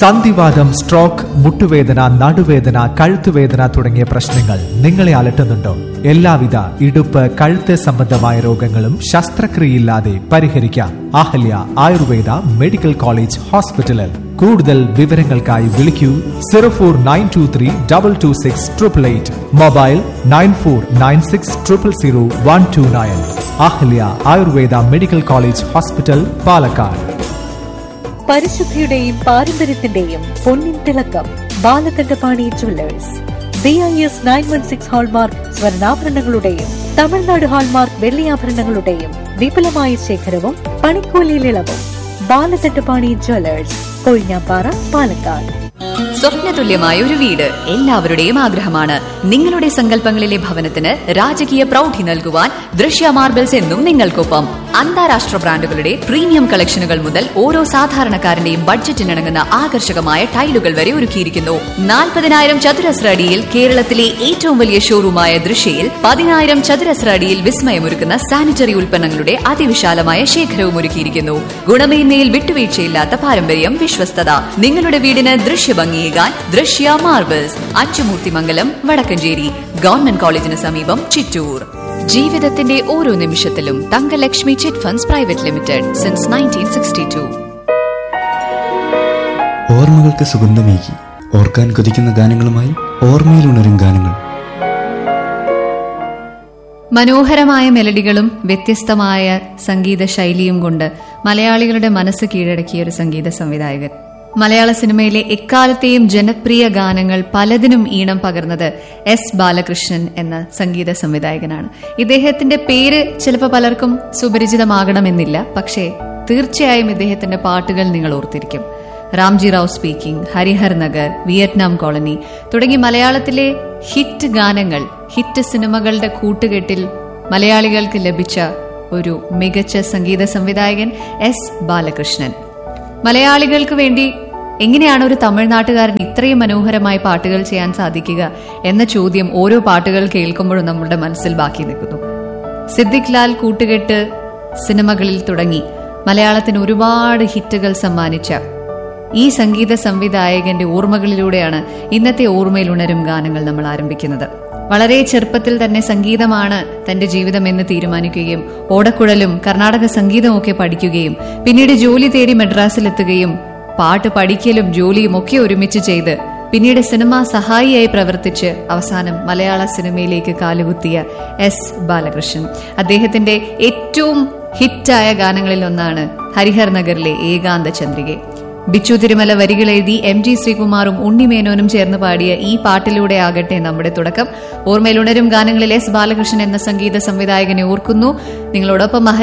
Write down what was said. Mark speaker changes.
Speaker 1: സന്ധിവാദം സ്ട്രോക്ക് മുട്ടുവേദന നടുവേദന കഴുത്തുവേദന തുടങ്ങിയ പ്രശ്നങ്ങൾ നിങ്ങളെ അലട്ടുന്നുണ്ടോ എല്ലാവിധ ഇടുപ്പ് കഴുത്ത് സംബന്ധമായ രോഗങ്ങളും ശസ്ത്രക്രിയയില്ലാതെ പരിഹരിക്കാം അഹല്യ ആയുർവേദ മെഡിക്കൽ കോളേജ് ഹോസ്പിറ്റലിൽ കൂടുതൽ വിവരങ്ങൾക്കായി വിളിക്കൂ zero four nine two three double two six triple eight mobile nine four nine six triple zero one two nine Ahalya Ayurveda medical college hospital Palakkad
Speaker 2: പരിശുദ്ധിയുടെയും പാരമ്പര്യത്തിന്റെയും പൊന്നിൻ തിളക്കം Balakandapani jewellers B I S nine one six hallmark സ്വർണ്ണാഭരണങ്ങളുടെയും Tamil Nadu hallmark വെള്ളിയാഭരണങ്ങളുടെയും വിപുലമായ ശേഖരവും പണിക്കൂലിയിൽ ഇളവും ബാലകണ്ഠപാണി ജ്വല്ലേഴ്സ് കൊഴിഞ്ഞാപ്പാറ പാലക്കാട്
Speaker 3: സ്വപ്നതുല്യമായ ഒരു വീട് എല്ലാവരുടെയും ആഗ്രഹമാണ് നിങ്ങളുടെ സങ്കല്പങ്ങളിലെ ഭവനത്തിന് രാജകീയ പ്രൗഢി നൽകുവാൻ ദൃശ്യ മാർബിൾസ് എന്നും നിങ്ങൾക്കൊപ്പം അന്താരാഷ്ട്ര ബ്രാൻഡുകളുടെ പ്രീമിയം കളക്ഷനുകൾ മുതൽ ഓരോ സാധാരണക്കാരന്റെയും ബഡ്ജറ്റിനിണങ്ങുന്ന ആകർഷകമായ ടൈലുകൾ വരെ ഒരുക്കിയിരിക്കുന്നു നാൽപ്പതിനായിരം ചതുരശ്ര അടിയിൽ കേരളത്തിലെ ഏറ്റവും വലിയ ഷോറൂമായ ദൃശ്യയിൽ പതിനായിരം ചതുരശ്ര അടിയിൽ വിസ്മയമൊരുക്കുന്ന സാനിറ്ററി ഉൽപ്പന്നങ്ങളുടെ അതിവിശാലമായ ശേഖരവും ഒരുക്കിയിരിക്കുന്നു ഗുണമേന്മയിൽ വിട്ടുവീഴ്ചയില്ലാത്ത പാരമ്പര്യം വിശ്വസ്തത നിങ്ങളുടെ വീടിന് ദൃശ്യഭംഗിയേകാൻ ദൃശ്യ മാർബിൾസ് അച്ചുമൂർത്തിമംഗലം വടക്കഞ്ചേരി ഗവൺമെന്റ് കോളേജിന് സമീപം ചിറ്റൂർ ജീവിതത്തിന്റെ ഓരോ നിമിഷത്തിലും Thangalakshmi chit funds private limited since nineteen sixty two
Speaker 4: ഓർമ്മകൾക്ക് സുഗന്ധമേകി ഓർക്കാൻ കൊതിക്കുന്ന ഗാനങ്ങളുമായി ഓർമ്മയിൽ ഉണരും ഗാനങ്ങൾ
Speaker 3: മനോഹരമായ മെലഡികളും വ്യത്യസ്തമായ സംഗീത ശൈലിയും കൊണ്ട് മലയാളികളുടെ മനസ്സ് കീഴടക്കിയ ഒരു സംഗീത സംവിധായകൻ മലയാള സിനിമയിലെ എക്കാലത്തെയും ജനപ്രിയ ഗാനങ്ങൾ പലതിനും ഈണം പകർന്നത് എസ് ബാലകൃഷ്ണൻ എന്ന സംഗീത സംവിധായകനാണ് ഇദ്ദേഹത്തിന്റെ പേര് ചിലപ്പോൾ പലർക്കും സുപരിചിതമാകണമെന്നില്ല പക്ഷേ തീർച്ചയായും ഇദ്ദേഹത്തിന്റെ പാട്ടുകൾ നിങ്ങൾ ഓർത്തിരിക്കും Ramji Rao speaking Harihar Nagar Vietnam colony തുടങ്ങി മലയാളത്തിലെ ഹിറ്റ് ഗാനങ്ങൾ ഹിറ്റ് സിനിമകളുടെ കൂട്ടുകെട്ടിൽ മലയാളികൾക്ക് ലഭിച്ച ഒരു മികച്ച സംഗീത സംവിധായകൻ എസ് ബാലകൃഷ്ണൻ മലയാളികൾക്ക് വേണ്ടി എങ്ങനെയാണ് ഒരു തമിഴ്നാട്ടുകാരൻ ഇത്രയും മനോഹരമായി പാട്ടുകൾ ചെയ്യാൻ സാധിക്കുക എന്ന ചോദ്യം ഓരോ പാട്ടുകൾ കേൾക്കുമ്പോഴും നമ്മുടെ മനസ്സിൽ ബാക്കി നിൽക്കുന്നു സിദ്ദിഖ് ലാൽ കൂട്ടുകെട്ട് സിനിമകളിൽ തുടങ്ങി മലയാളത്തിന് ഒരുപാട് ഹിറ്റുകൾ സമ്മാനിച്ച ഈ സംഗീത സംവിധായകന്റെ ഓർമ്മകളിലൂടെയാണ് ഇന്നത്തെ ഓർമ്മയിൽ ഉണരും ഗാനങ്ങൾ നമ്മൾ ആരംഭിക്കുന്നത് വളരെ ചെറുപ്പത്തിൽ തന്നെ സംഗീതമാണ് തന്റെ ജീവിതം എന്ന് തീരുമാനിക്കുകയും ഓടക്കുഴലും കർണാടക സംഗീതവും ഒക്കെ പഠിക്കുകയും പിന്നീട് ജോലി തേടി മദ്രാസിലെത്തുകയും പാട്ട് പഠിക്കലും ജോലിയും ഒക്കെ ഒരുമിച്ച് ചെയ്ത് പിന്നീട് സിനിമാ സഹായിയായി പ്രവർത്തിച്ച് അവസാനം മലയാള സിനിമയിലേക്ക് കാലുകുത്തിയ എസ് ബാലകൃഷ്ണൻ അദ്ദേഹത്തിന്റെ ഏറ്റവും ഹിറ്റായ ഗാനങ്ങളിൽ ഒന്നാണ് ഹരിഹർ നഗറിലെ ഏകാന്ത ചന്ദ്രികെ ബിച്ചു തിരുമല വരികൾ എഴുതി എം ജി ശ്രീകുമാറും ഉണ്ണിമേനോനും ചേർന്ന് പാടിയ ഈ പാട്ടിലൂടെ ആകട്ടെ നമ്മുടെ തുടക്കം ഓർമ്മയിലുണരും ഗാനങ്ങളിൽ എസ് ബാലകൃഷ്ണൻ എന്ന സംഗീത സംവിധായകനെ ഓർക്കുന്നു നിങ്ങളോടൊപ്പം